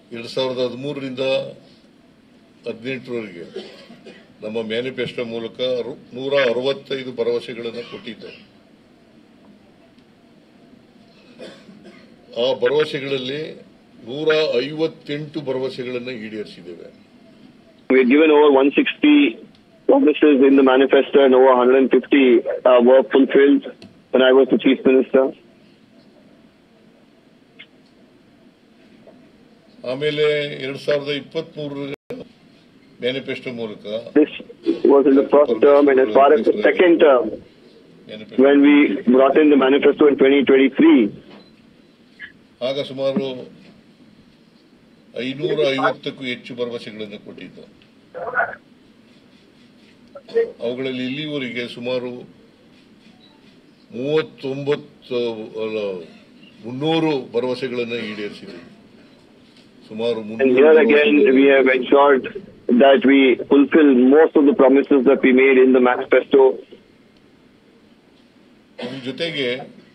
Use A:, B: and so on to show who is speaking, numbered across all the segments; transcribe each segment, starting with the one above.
A: ಎರಡು ಸಾವಿರದ ಹದಿಮೂರರಿಂದ ಹದಿನೆಂಟರವರೆಗೆ ನಮ್ಮ ಮ್ಯಾನಿಫೆಸ್ಟೋ ಮೂಲಕ ಅರು- ನೂರ ಅರವತ್ತೈದು ಭರವಸೆಗಳನ್ನು ಕೊಟ್ಟಿದ್ದು ಆ ಭರವಸೆಗಳಲ್ಲಿ ನೂರ ಐವತ್ತೆಂಟು ಭರವಸೆಗಳನ್ನು ಈಡೇರಿಸಿದ್ದೇವೆ
B: We had given over 160 promises in the manifesto and over 150 uh, were fulfilled when I was the chief minister.
A: ಆಮೇಲೆ ಎರಡ್ ಸಾವಿರದ ಇಪ್ಪತ್ತ್ ಮೂರರ ಮ್ಯಾನಿಫೆಸ್ಟೋ ಮೂಲಕ
B: This was in the first term and as far as the second term,
A: manifesto
B: when we brought in the manifesto in 2023,
A: ಆಗ ಸುಮಾರು ಐನೂರ ಐವತ್ತಕ್ಕೂ ಹೆಚ್ಚು ಭರವಸೆಗಳನ್ನು ಕೊಟ್ಟಿದ್ದು ಅವುಗಳಲ್ಲಿ ಇಲ್ಲಿವರೆಗೆ ಸುಮಾರು ಮೂವತ್ತೊಂಬತ್ತು ಅಲ್ಲ, ಮುನ್ನೂರು ಭರವಸೆಗಳನ್ನು ಈಡೇರಿಸಿದೆ ಸುಮಾರು
B: and
A: ಮುನ್ನೂರು
B: here again we have ensured that we fulfill most of the promises that we made in the manifesto.
A: ಅದ್ರ ಜೊತೆಗೆ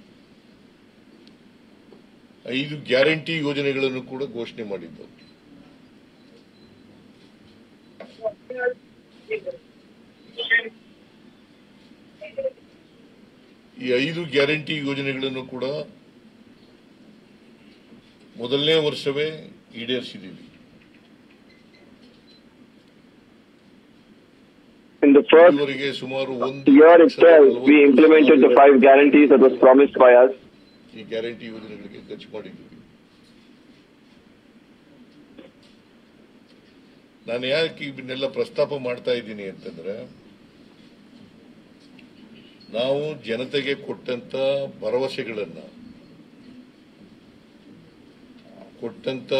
A: ಐದು ಗ್ಯಾರಂಟಿ ಯೋಜನೆಗಳನ್ನು ಕೂಡ ಘೋಷಣೆ ಮಾಡಿದ್ದು ಈ ಐದು ಗ್ಯಾರಂಟಿ ಯೋಜನೆಗಳನ್ನು ಕೂಡ ಮೊದಲನೇ ವರ್ಷವೇ ಈಡೇರಿಸಿದ್ದೀವಿ
B: In the first
A: ಇದುವರೆಗೆ ಸುಮಾರು ಒಂದು
B: year itself, we implemented the five guarantees that was promised by us.
A: ಈ ಗ್ಯಾರಂಟಿ ಯೋಜನೆಗಳಿಗೆ ಖರ್ಚು ಮಾಡಿದ್ದೀವಿ ನಾನು ಯಾಕೆ ಇವನ್ನೆಲ್ಲ ಪ್ರಸ್ತಾಪ ಮಾಡ್ತಾ ಇದ್ದೀನಿ ಅಂತಂದ್ರೆ ನಾವು ಜನತೆಗೆ ಕೊಟ್ಟಂತ ಭರವಸೆಗಳನ್ನ ಕೊಟ್ಟಂತ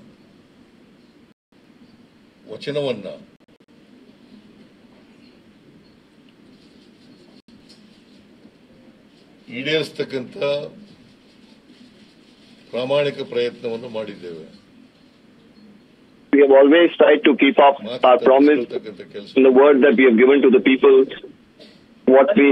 A: ವಚನವನ್ನ ಈಡೇರಿಸ್ತಕ್ಕಂಥ ಪ್ರಾಮಾಣಿಕ ಪ್ರಯತ್ನವನ್ನು ಮಾಡಿದ್ದೇವೆ
B: We have always tried to keep up
A: ಮಾತು
B: our promise
A: ತಪ್ಪಿಸ್ಕೊಳ್ತಕ್ಕಂಥ ಕೆಲಸ
B: in the word that we have given to the people. What we